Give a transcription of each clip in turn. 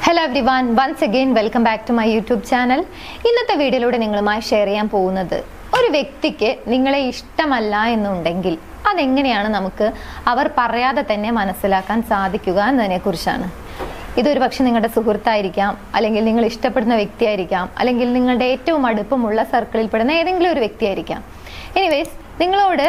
hello everyone once again welcome back to my YouTube channel ഇന്നത്തെ വീഡിയോയിലൂടെ നിങ്ങളുമായി share ചെയ്യാൻ പോകുന്നത് ഒരു വ്യക്തിക്ക് നിങ്ങളെ ഇഷ്ടമല്ല എന്നുണ്ടെങ്കിൽ അതെങ്ങനെയാണ് നമുക്ക് അവർ പറയാതെ തന്നെ മനസ്സിലാക്കാൻ സാധിക്കുക എന്നതിനെ കുറിച്ചാണ് ഇതൊരു പക്ഷെ നിങ്ങളുടെ സുഹൃത്തായിരിക്കാം അല്ലെങ്കിൽ നിങ്ങൾ ഇഷ്ടപ്പെടുന്ന വ്യക്തിയായിരിക്കാം അല്ലെങ്കിൽ നിങ്ങളുടെ ഏറ്റവും അടുപ്പമുള്ള സർക്കിളിൽ പെടുന്ന ഏതെങ്കിലും ഒരു വ്യക്തിയായിരിക്കാം എനിവേസ് നിങ്ങളോട്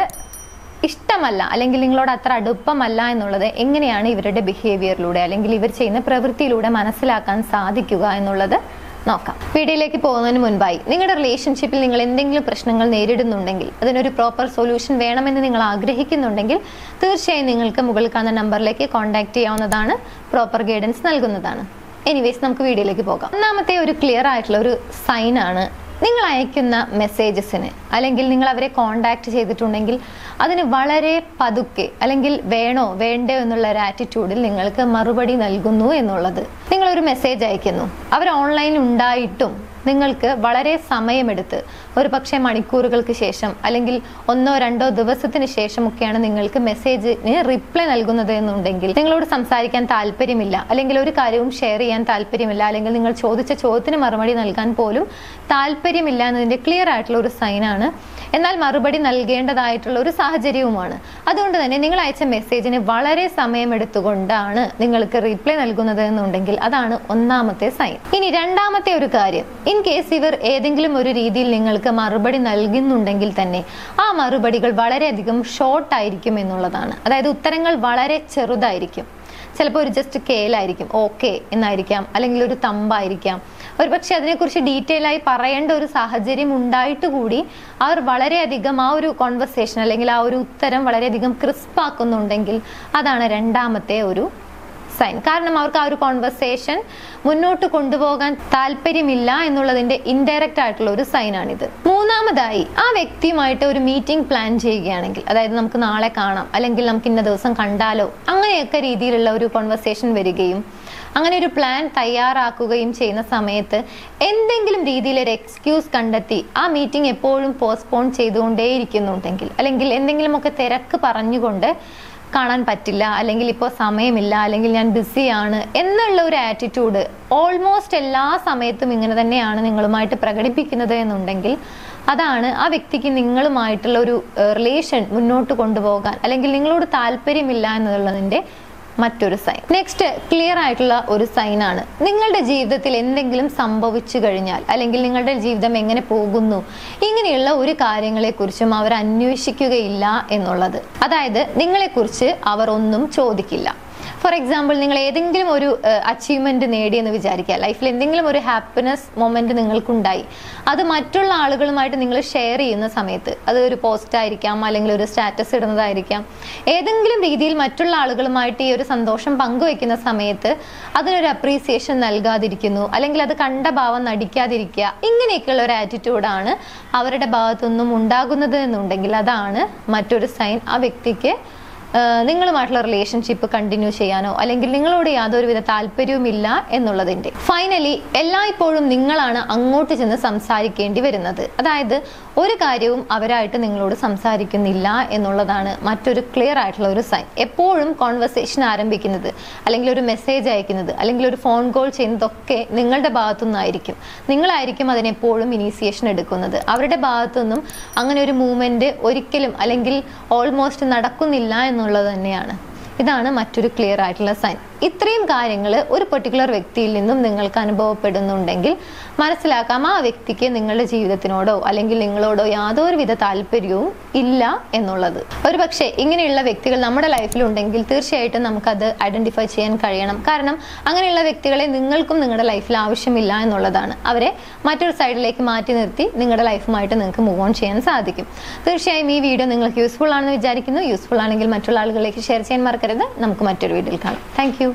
ഇഷ്ടമല്ല അല്ലെങ്കിൽ നിങ്ങളോട് അത്ര അടുപ്പമല്ല എന്നുള്ളത് എങ്ങനെയാണ് ഇവരുടെ ബിഹേവിയറിലൂടെ അല്ലെങ്കിൽ ഇവർ ചെയ്യുന്ന പ്രവൃത്തിയിലൂടെ മനസ്സിലാക്കാൻ സാധിക്കുക എന്നുള്ളത് നോക്കാം വീഡിയോയിലേക്ക് പോകുന്നതിന് മുൻപായി നിങ്ങളുടെ റിലേഷൻഷിപ്പിൽ നിങ്ങൾ എന്തെങ്കിലും പ്രശ്നങ്ങൾ നേരിടുന്നുണ്ടെങ്കിൽ അതിനൊരു പ്രോപ്പർ സൊല്യൂഷൻ വേണമെന്ന് നിങ്ങൾ ആഗ്രഹിക്കുന്നുണ്ടെങ്കിൽ തീർച്ചയായും നിങ്ങൾക്ക് മുകളിൽ കാണുന്ന നമ്പറിലേക്ക് കോൺടാക്ട് ചെയ്യാവുന്നതാണ് പ്രോപ്പർ ഗൈഡൻസ് നൽകുന്നതാണ് എനിവേസ് നമുക്ക് വീഡിയോയിലേക്ക് പോകാം ഒന്നാമത്തെ ഒരു ക്ലിയർ ആയിട്ടുള്ള ഒരു സൈൻ ആണ് നിങ്ങൾ അയക്കുന്ന മെസ്സേജസിന് അല്ലെങ്കിൽ നിങ്ങൾ അവരെ കോണ്ടാക്ട് ചെയ്തിട്ടുണ്ടെങ്കിൽ അതിന് വളരെ പതുക്കെ അല്ലെങ്കിൽ വേണോ വേണ്ടോ എന്നുള്ള ഒരു ആറ്റിറ്റ്യൂഡിൽ നിങ്ങൾക്ക് മറുപടി നൽകുന്നു എന്നുള്ളത് നിങ്ങൾ ഒരു മെസ്സേജ് അയക്കുന്നു അവർ ഓൺലൈനിൽ ഉണ്ടായിട്ടും നിങ്ങൾക്ക് വളരെ സമയമെടുത്ത് ഒരു പക്ഷേ മണിക്കൂറുകൾക്ക് ശേഷം അല്ലെങ്കിൽ ഒന്നോ രണ്ടോ ദിവസത്തിന് ശേഷമൊക്കെയാണ് നിങ്ങൾക്ക് മെസ്സേജിന് റിപ്ലൈ നൽകുന്നത് എന്നുണ്ടെങ്കിൽ നിങ്ങളോട് സംസാരിക്കാൻ താല്പര്യമില്ല അല്ലെങ്കിൽ ഒരു കാര്യവും ഷെയർ ചെയ്യാൻ താല്പര്യമില്ല അല്ലെങ്കിൽ നിങ്ങൾ ചോദിച്ച ചോദ്യത്തിന് മറുപടി നൽകാൻ പോലും താല്പര്യമില്ല എന്നതിന്റെ ക്ലിയർ ആയിട്ടുള്ള ഒരു സൈനാണ് എന്നാൽ മറുപടി നൽകേണ്ടതായിട്ടുള്ള ഒരു സാഹചര്യവുമാണ് അതുകൊണ്ട് തന്നെ നിങ്ങൾ അയച്ച മെസ്സേജിന് വളരെ സമയമെടുത്തുകൊണ്ടാണ് നിങ്ങൾക്ക് റിപ്ലൈ നൽകുന്നത് എന്നുണ്ടെങ്കിൽ അതാണ് ഒന്നാമത്തെ സൈൻ ഇനി രണ്ടാമത്തെ ഒരു കാര്യം ഇൻ കേസ് ഇവർ ഏതെങ്കിലും ഒരു രീതിയിൽ നിങ്ങൾക്ക് മറുപടി നൽകുന്നുണ്ടെങ്കിൽ തന്നെ ആ മറുപടികൾ വളരെയധികം ഷോർട്ട് ആയിരിക്കും എന്നുള്ളതാണ് അതായത് ഉത്തരങ്ങൾ വളരെ ചെറുതായിരിക്കും ചിലപ്പോൾ ഒരു ജസ്റ്റ് കേലായിരിക്കും ഓക്കെ എന്നായിരിക്കാം അല്ലെങ്കിൽ ഒരു തമ്പായിരിക്കാം ഒരു പക്ഷെ അതിനെക്കുറിച്ച് ഡീറ്റെയിൽ ആയി പറയേണ്ട ഒരു സാഹചര്യം ഉണ്ടായിട്ട് കൂടി അവർ വളരെയധികം ആ ഒരു കോൺവെർസേഷൻ അല്ലെങ്കിൽ ആ ഒരു ഉത്തരം വളരെയധികം ക്രിസ്പ് ആക്കുന്നുണ്ടെങ്കിൽ അതാണ് രണ്ടാമത്തെ ഒരു സൈൻ കാരണം അവർക്ക് ആ ഒരു കോൺവെർസേഷൻ മുന്നോട്ട് കൊണ്ടുപോകാൻ താല്പര്യമില്ല എന്നുള്ളതിന്റെ ഇൻഡയറക്റ്റ് ആയിട്ടുള്ള ഒരു സൈനാണിത് മൂന്നാമതായി ആ വ്യക്തിയുമായിട്ട് ഒരു മീറ്റിംഗ് പ്ലാൻ ചെയ്യുകയാണെങ്കിൽ അതായത് നമുക്ക് നാളെ കാണാം അല്ലെങ്കിൽ നമുക്ക് ഇന്ന ദിവസം കണ്ടാലോ അങ്ങനെയൊക്കെ രീതിയിലുള്ള ഒരു കോൺവെർസേഷൻ വരികയും അങ്ങനെ ഒരു പ്ലാൻ തയ്യാറാക്കുകയും ചെയ്യുന്ന സമയത്ത് എന്തെങ്കിലും രീതിയിൽ ഒരു എക്സ്ക്യൂസ് കണ്ടെത്തി ആ മീറ്റിംഗ് എപ്പോഴും പോസ്റ്റ്പോൺ ചെയ്തുകൊണ്ടേയിരിക്കുന്നുണ്ടെങ്കിൽ അല്ലെങ്കിൽ എന്തെങ്കിലുമൊക്കെ തിരക്ക് പറഞ്ഞുകൊണ്ട് കാണാൻ പറ്റില്ല അല്ലെങ്കിൽ ഇപ്പോൾ സമയമില്ല അല്ലെങ്കിൽ ഞാൻ ബിസിയാണ് എന്നുള്ള ഒരു ആറ്റിറ്റ്യൂഡ് ഓൾമോസ്റ്റ് എല്ലാ സമയത്തും ഇങ്ങനെ തന്നെയാണ് നിങ്ങളുമായിട്ട് പ്രകടിപ്പിക്കുന്നത് എന്നുണ്ടെങ്കിൽ അതാണ് ആ വ്യക്തിക്ക് നിങ്ങളുമായിട്ടുള്ള ഒരു റിലേഷൻ മുന്നോട്ട് കൊണ്ടുപോകാൻ അല്ലെങ്കിൽ നിങ്ങളോട് താല്പര്യമില്ല എന്നുള്ളതിൻ്റെ മറ്റൊരു സൈൻ നെക്സ്റ്റ് ക്ലിയർ ആയിട്ടുള്ള ഒരു സൈൻ ആണ് നിങ്ങളുടെ ജീവിതത്തിൽ എന്തെങ്കിലും സംഭവിച്ചു കഴിഞ്ഞാൽ അല്ലെങ്കിൽ നിങ്ങളുടെ ജീവിതം എങ്ങനെ പോകുന്നു ഇങ്ങനെയുള്ള ഒരു കാര്യങ്ങളെക്കുറിച്ചും അവർ അന്വേഷിക്കുകയില്ല എന്നുള്ളത് അതായത് നിങ്ങളെക്കുറിച്ച് അവർ ഒന്നും ചോദിക്കില്ല ഫോർ എക്സാമ്പിൾ നിങ്ങൾ ഏതെങ്കിലും ഒരു അച്ചീവ്മെന്റ് നേടിയെന്ന് വിചാരിക്കുക ലൈഫിൽ എന്തെങ്കിലും ഒരു ഹാപ്പിനെസ് മൊമെന്റ് നിങ്ങൾക്കുണ്ടായി അത് മറ്റുള്ള ആളുകളുമായിട്ട് നിങ്ങൾ ഷെയർ ചെയ്യുന്ന സമയത്ത് അത് ഒരു പോസ്റ്റ് ആയിരിക്കാം അല്ലെങ്കിൽ ഒരു സ്റ്റാറ്റസ് ഇടുന്നതായിരിക്കാം ഏതെങ്കിലും രീതിയിൽ മറ്റുള്ള ആളുകളുമായിട്ട് ഈ ഒരു സന്തോഷം പങ്കുവെക്കുന്ന സമയത്ത് അതിനൊരു അപ്രീസിയേഷൻ നൽകാതിരിക്കുന്നു അല്ലെങ്കിൽ അത് കണ്ട ഭാവം നടിക്കാതിരിക്കുക ഇങ്ങനെയൊക്കെയുള്ള ഒരു ആറ്റിറ്റ്യൂഡാണ് അവരുടെ ഭാഗത്തുനിന്നും ഉണ്ടാകുന്നത് എന്നുണ്ടെങ്കിൽ അതാണ് മറ്റൊരു സൈൻ ആ വ്യക്തിക്ക് നിങ്ങളുമായിട്ടുള്ള റിലേഷൻഷിപ്പ് കണ്ടിന്യൂ ചെയ്യാനോ അല്ലെങ്കിൽ നിങ്ങളോട് യാതൊരുവിധ താല്പര്യവുമില്ല എന്നുള്ളതിന്റെ ഫൈനലി എല്ലായ്പ്പോഴും നിങ്ങളാണ് അങ്ങോട്ട് ചെന്ന് സംസാരിക്കേണ്ടി വരുന്നത് അതായത് ഒരു കാര്യവും അവരായിട്ട് നിങ്ങളോട് സംസാരിക്കുന്നില്ല എന്നുള്ളതാണ് മറ്റൊരു ക്ലിയർ ആയിട്ടുള്ള ഒരു സൈൻ എപ്പോഴും കോൺവെർസേഷൻ ആരംഭിക്കുന്നത് അല്ലെങ്കിൽ ഒരു മെസ്സേജ് അയക്കുന്നത് അല്ലെങ്കിൽ ഒരു ഫോൺ കോൾ ചെയ്യുന്നതൊക്കെ നിങ്ങളുടെ ഭാഗത്തുനിന്നായിരിക്കും നിങ്ങളായിരിക്കും അതിനെപ്പോഴും ഇനീസിയേഷൻ എടുക്കുന്നത് അവരുടെ ഭാഗത്തുനിന്നും അങ്ങനെ ഒരു മൂവ്മെന്റ് ഒരിക്കലും അല്ലെങ്കിൽ ഓൾമോസ്റ്റ് നടക്കുന്നില്ല എന്നുള്ളത് തന്നെയാണ് ഇതാണ് മറ്റൊരു ക്ലിയർ ആയിട്ടുള്ള സൈൻ ഇത്രയും കാര്യങ്ങൾ ഒരു പെർട്ടിക്കുലർ വ്യക്തിയിൽ നിന്നും നിങ്ങൾക്ക് അനുഭവപ്പെടുന്നുണ്ടെങ്കിൽ മനസ്സിലാക്കാം ആ വ്യക്തിക്ക് നിങ്ങളുടെ ജീവിതത്തിനോടോ അല്ലെങ്കിൽ നിങ്ങളോടോ യാതൊരുവിധ താല്പര്യവും ഇല്ല എന്നുള്ളത് ഒരു പക്ഷേ ഇങ്ങനെയുള്ള വ്യക്തികൾ നമ്മുടെ ലൈഫിലുണ്ടെങ്കിൽ തീർച്ചയായിട്ടും നമുക്കത് ഐഡന്റിഫൈ ചെയ്യാൻ കഴിയണം കാരണം അങ്ങനെയുള്ള വ്യക്തികളെ നിങ്ങൾക്കും നിങ്ങളുടെ ലൈഫിൽ ആവശ്യമില്ല എന്നുള്ളതാണ് അവരെ മറ്റൊരു സൈഡിലേക്ക് മാറ്റി നിർത്തി നിങ്ങളുടെ ലൈഫുമായിട്ട് നിങ്ങൾക്ക് മൂവ് ഓൺ ചെയ്യാൻ സാധിക്കും തീർച്ചയായും ഈ വീഡിയോ നിങ്ങൾക്ക് യൂസ്ഫുൾ ആണെന്ന് വിചാരിക്കുന്നു യൂസ്ഫുൾ ആണെങ്കിൽ മറ്റുള്ള ആളുകളിലേക്ക് ഷെയർ ചെയ്യാൻ മറക്കരുത് നമുക്ക് മറ്റൊരു വീഡിയോയിൽ കാണാം താങ്ക്